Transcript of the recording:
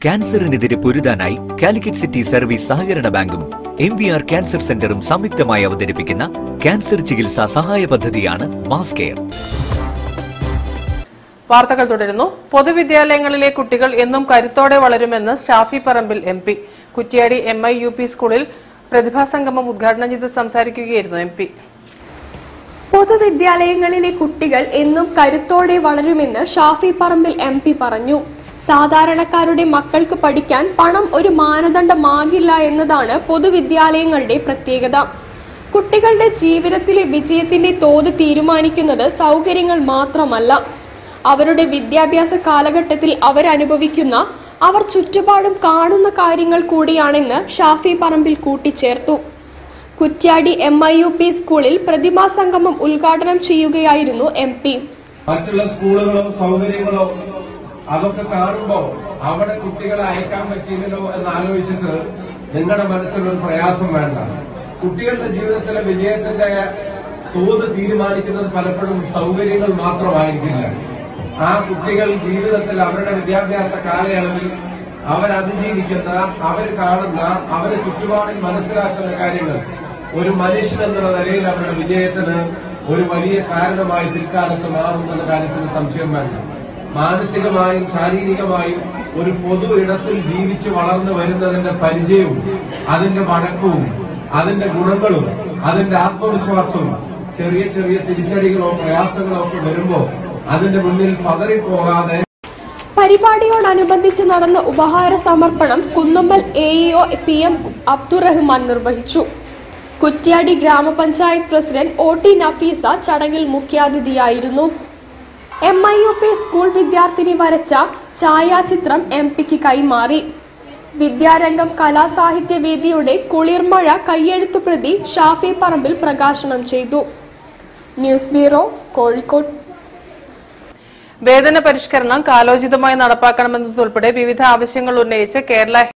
ക്യാൻസറിനെതിരെ പൊരുതാനായി Calicut city service സഹകരണ ബാങ്കും എം വി ആർ ക്യാൻസർ സെന്ററും സംയുക്തമായി അവതരിപ്പിക്കുന്ന ക്യാൻസർ ചികിത്സാ സഹായ പദ്ധതിയാണ് മാസ് കെയർ വാർത്തകൾ തുടരുന്നു പൊതുവിദ്യാലയങ്ങളിലെ കുട്ടികൾ എന്നും കരുത്തോടെ വളരുമെന്ന് Shafi Parambil M P Kuttiady M I U P സ്കൂളിൽ പ്രതിഭാസംഗമം ഉദ്ഘാടനം ചെയ്ത് സംസാരിക്കുകയായിരുന്നു എം പി പൊതുവിദ്യാലയങ്ങളിലെ കുട്ടികൾ എന്നും കരുത്തോടെ വളരുമെന്ന് ഷാഫി പറമ്പിൽ എം പി പറഞ്ഞു സാധാരണക്കാരുടെ മക്കൾക്ക് പഠിക്കാൻ പണം ഒരു മാനദണ്ഡമാകില്ല എന്നതാണ് പൊതുവിദ്യാലയങ്ങളുടെ പ്രത്യേകത കുട്ടികളുടെ ജീവിതത്തിലെ വിജയത്തിന്റെ തോത് തീരുമാനിക്കുന്നത് സൗകര്യങ്ങൾ മാത്രമല്ല അവരുടെ വിദ്യാഭ്യാസ കാലഘട്ടത്തിൽ അവരനുഭവിക്കുന്ന അവർ ചുറ്റുപാടും കാണുന്ന കാര്യങ്ങൾ കൂടിയാണെന്ന് ഷാഫി പറമ്പിൽ കൂട്ടിച്ചേർത്തു Kuttiady M I U P സ്കൂളിൽ പ്രതിമാ സംഗമം ഉദ്ഘാടനം ചെയ്യുകയായിരുന്നു എം പി മറ്റുള്ള സ്കൂളുകളോ സൗകര്യങ്ങളോ അതൊക്കെ കാണുമ്പോ അവിടെ കുട്ടികളെ അയക്കാൻ പറ്റിയില്ലല്ലോ എന്ന് ആലോചിച്ചിട്ട് നിങ്ങളുടെ മനസ്സിൽ ഒരു പ്രയാസം വേണ്ട കുട്ടികളുടെ ജീവിതത്തിലെ വിജയത്തിന്റെ തോത് തീരുമാനിക്കുന്നത് പലപ്പോഴും സൗകര്യങ്ങൾ മാത്രമായിരിക്കില്ല ആ കുട്ടികൾ ജീവിതത്തിൽ അവരുടെ വിദ്യാഭ്യാസ കാലയളവിൽ അവരതിജീവിക്കുന്ന അവർ കാണുന്ന അവരെ ചുറ്റുപാടിൽ മനസ്സിലാക്കുന്ന കാര്യങ്ങൾ ഒരു മനുഷ്യൻ എന്നുള്ള നിലയിൽ അവരുടെ വിജയത്തിന് ഒരു വലിയ കാരണമായി പിൽക്കാലത്ത് മാറുമെന്ന കാര്യത്തിൽ സംശയം വേണ്ട മാനസികമായും ശാരീരികമായും ഒരു പൊതു ഇടത്തിൽ ജീവിച്ച് വളർന്നു വരുന്നതിന്റെ പരിചയവും അതിന്റെ വഴക്കവും അതിന്റെ ഗുണങ്ങളും അതിന്റെ ആത്മവിശ്വാസവും ചെറിയ ചെറിയ തിരിച്ചടികളോ പ്രയാസങ്ങളോ ഒക്കെ വരുമ്പോ അതിന്റെ മുന്നിൽ പതറിപ്പോകാതെ പരിപാടിയോടനുബന്ധിച്ച് നടന്ന ഉപഹാര സമർപ്പണം Kunnummal A EO P M Abdurahman നിർവഹിച്ചു കുറ്റ്യാടി ഗ്രാമപഞ്ചായത്ത് പ്രസിഡന്റ് ഒ ടി നഫീസ ചടങ്ങിൽ മുഖ്യാതിഥിയായിരുന്നു M I U P school വിദ്യാർത്ഥിനി വരച്ച ഛായാചിത്രം എം പിക്ക് കൈമാറി വിദ്യാരംഗം കലാസാഹിത്യ വേദിയുടെ കുളിർമഴ കയ്യെഴുത്തു പ്രതി ഷാഫി പറമ്പിൽ പ്രകാശനം ചെയ്തു ന്യൂസ് ബ്യൂറോ കോഴിക്കോട് വേതന പരിഷ്കരണം കാലോചിതമായി നടപ്പാക്കണമെന്നതുൾപ്പെടെ വിവിധ ആവശ്യങ്ങൾ ഉന്നയിച്ച് കേരള